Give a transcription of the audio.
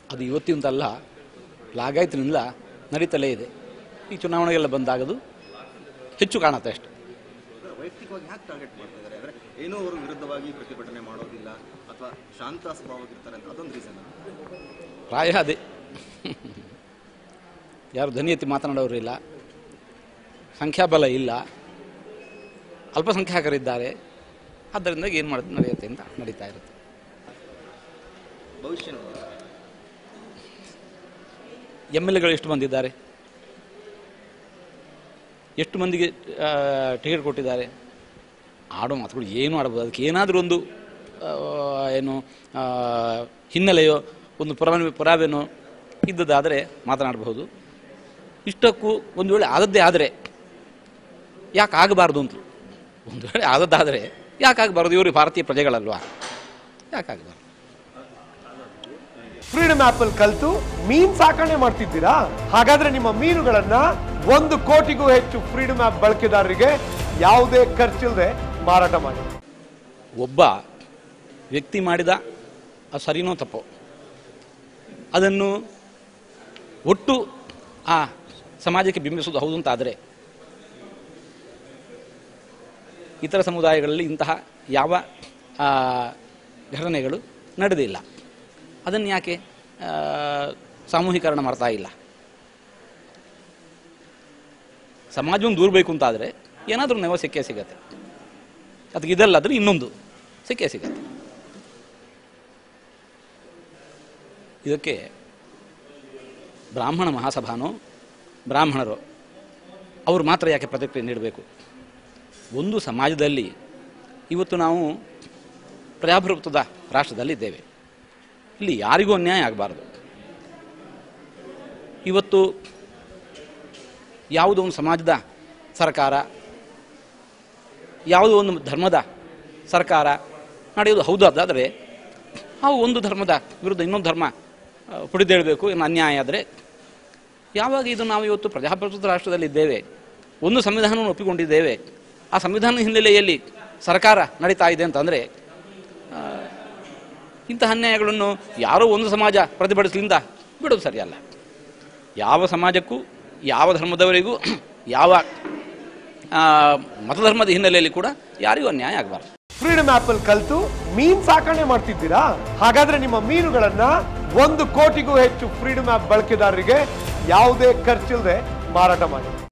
ಅದು ಇವತ್ತಿಂದಲ್ಲ ಲಾಗಾಯತಿನಿಂದ ನಡೀತಲೇ ಇದೆ ಈ ಚುನಾವಣೆಗೆಲ್ಲ ಬಂದಾಗದು ಹೆಚ್ಚು ಕಾಣುತ್ತೆ ಅಷ್ಟೆ ವೈಯಕ್ತಿಕವಾಗಿ ಹ್ಯಾಕ್ ಟಾರ್ಗೆಟ್ ಮಾಡ್ತಾ ಇದ್ದಾರೆ ಅಂದರೆ ಏನೋ ಅವರು ವಿರುದ್ಧವಾಗಿ ಪ್ರತಿಭಟನೆ ಮಾಡೋದಿಲ್ಲ ಅಥವಾ ಶಾಂತ ಸ್ವಭಾವವಾಗಿರ್ತಾರೆ ಅಂತ ಅದೊಂದು ರೀಸನ್ ಪ್ರಾಯ ಅದೇ ಯಾರು ಧ್ವನಿ ಎತ್ತಿ ಮಾತನಾಡೋರು ಇಲ್ಲ ಸಂಖ್ಯಾಬಲ ಇಲ್ಲ ಅಲ್ಪಸಂಖ್ಯಾತರಿದ್ದಾರೆ ಆದ್ದರಿಂದ ಏನು ಮಾಡುತ್ತೆ ನಡೆಯುತ್ತೆ ಅಂತ ನಡೀತಾ ಇರುತ್ತೆ ಭವಿಷ್ಯ ನೋಡಿ ಎಮ್ ಎಲ್ ಎಗಳು ಎಷ್ಟು ಬಂದಿದ್ದಾರೆ ಎಷ್ಟು ಮಂದಿಗೆ ಆ, ಟಿಕೆಟ್ ಕೊಟ್ಟಿದ್ದಾರೆ ಆಡೋ ಮಾತುಗಳು ಏನು ಆಡ್ಬೋದು ಅದಕ್ಕೆ ಏನಾದರೂ ಒಂದು ಆ, ಏನು ಆ, ಹಿನ್ನೆಲೆಯೋ ಒಂದು ಪುರಾವೆ ಪುರಾವೆನೋ ಇದ್ದದ್ದಾದರೆ ಮಾತನಾಡಬಹುದು ಇಷ್ಟಕ್ಕೂ ಒಂದು ವೇಳೆ ಆದದ್ದೇ ಆದರೆ ಯಾಕೆ ಆಗಬಾರ್ದು ಅಂತ ಒಂದು ವೇಳೆ ಆದದ್ದಾದರೆ ಯಾಕೆ ಆಗಬಾರ್ದು ಇವರು ಭಾರತೀಯ ಪ್ರಜೆಗಳಲ್ವಾ ಯಾಕೆ ಆಗಬಾರ್ದು ಫ್ರೀಡಮ್ ಆಪ್ ಅಲ್ಲಿ ಕಲ್ತು ಮೀನ್ ಸಾಕಣೆ ಮಾಡ್ತಿದ್ದೀರಾ ಹಾಗಾದ್ರೆ ನಿಮ್ಮ ಮೀನುಗಳನ್ನ ಒಂದು ಕೋಟಿಗೂ ಹೆಚ್ಚು ಫ್ರೀಡಮ್ ಆಪ್ ಬಳಕೆದಾರರಿಗೆ ಯಾವುದೇ ಖರ್ಚಿಲ್ಲದೆ ಮಾರಾಟ ಮಾಡಿ ಒಬ್ಬ ವ್ಯಕ್ತಿ ಮಾಡಿದ ಅದು ಸರಿನೋ ತಪ್ಪೋ ಅದನ್ನು ಒಟ್ಟು ಆ ಸಮಾಜಕ್ಕೆ ಬಿಂಬಿಸುವುದು ಹೌದು ಅಂತಾದರೆ ಇತರ ಸಮುದಾಯಗಳಲ್ಲಿ ಇಂತಹ ಯಾವ ಆ, ಘಟನೆಗಳು ನಡೆದಿಲ್ಲ ಅದನ್ನು ಯಾಕೆ ಆ, ಸಾಮೂಹಿಕರಣ ಮಾಡ್ತಾ ಇಲ್ಲ ಸಮಾಜವನ್ನು ದೂರಬೇಕು ಅಂತಾದರೆ ಏನಾದರೂ ನೆವ ಸಿಕ್ಕೇ ಸಿಗತ್ತೆ ಅದಕ್ಕೆ ಇದಲ್ಲಾದರೆ ಇನ್ನೊಂದು ಸಿಕ್ಕೇ ಸಿಗತ್ತೆ ಇದಕ್ಕೆ ಬ್ರಾಹ್ಮಣ ಮಹಾಸಭಾನೋ ಬ್ರಾಹ್ಮಣರು ಅವರು ಮಾತ್ರ ಯಾಕೆ ಪ್ರತಿಕ್ರಿಯೆ ನೀಡಬೇಕು ಒಂದು ಸಮಾಜದಲ್ಲಿ ಇವತ್ತು ನಾವು ಪ್ರಜಾಪ್ರಭುತ್ವದ ರಾಷ್ಟ್ರದಲ್ಲಿದ್ದೇವೆ ಇಲ್ಲಿ ಯಾರಿಗೂ ಅನ್ಯಾಯ ಆಗಬಾರ್ದು ಇವತ್ತು ಯಾವುದೋ ಒಂದು ಸಮಾಜದ ಸರ್ಕಾರ ಯಾವುದೋ ಒಂದು ಧರ್ಮದ ಸರ್ಕಾರ ನಡೆಯೋದು ಹೌದು ಅದಾದರೆ ಆ ಒಂದು ಧರ್ಮದ ವಿರುದ್ಧ ಇನ್ನೊಂದು ಧರ್ಮ ಆ, ಪುಡಿದೇಳಬೇಕು ಏನು ಅನ್ಯಾಯ ಆದರೆ ಯಾವಾಗ ಇದು ನಾವು ಇವತ್ತು ಪ್ರಜಾಪ್ರಭುತ್ವ ರಾಷ್ಟ್ರದಲ್ಲಿದ್ದೇವೆ ಒಂದು ಸಂವಿಧಾನವನ್ನು ಒಪ್ಪಿಕೊಂಡಿದ್ದೇವೆ ಆ ಸಂವಿಧಾನದ ಹಿನ್ನೆಲೆಯಲ್ಲಿ ಸರ್ಕಾರ ನಡೀತಾ ಇದೆ ಅಂತಂದರೆ ಆ, ಇಂತಹ ಅನ್ಯಾಯಗಳನ್ನು ಯಾರೋ ಒಂದು ಸಮಾಜ ಪ್ರತಿಭಟಿಸಲಿಂದ ಬಿಡೋದು ಸರಿಯಲ್ಲ ಯಾವ ಸಮಾಜಕ್ಕೂ ಯಾವ ಧರ್ಮದವರಿಗೂ ಯಾವ ಆ, ಮತಧರ್ಮದ ಹಿನ್ನೆಲೆಯಲ್ಲಿ ಕೂಡ ಯಾರಿಗೂ ಅನ್ಯಾಯ ಆಗಬಾರ್ದು ಫ್ರೀಡಮ್ ಆಪ್ ಅಲ್ಲಿ ಕಲ್ತು ಮೀನ್ ಸಾಕಣೆ ಮಾಡ್ತಿದ್ದೀರಾ ಹಾಗಾದ್ರೆ ನಿಮ್ಮ ಮೀನುಗಳನ್ನ ಒಂದು ಕೋಟಿಗೂ ಹೆಚ್ಚು ಫ್ರೀಡಮ್ ಆಪ್ ಬಳಕೆದಾರರಿಗೆ ಯಾವುದೇ ಖರ್ಚಿಲ್ಲದೆ ಮಾರಾಟ ಮಾಡಿ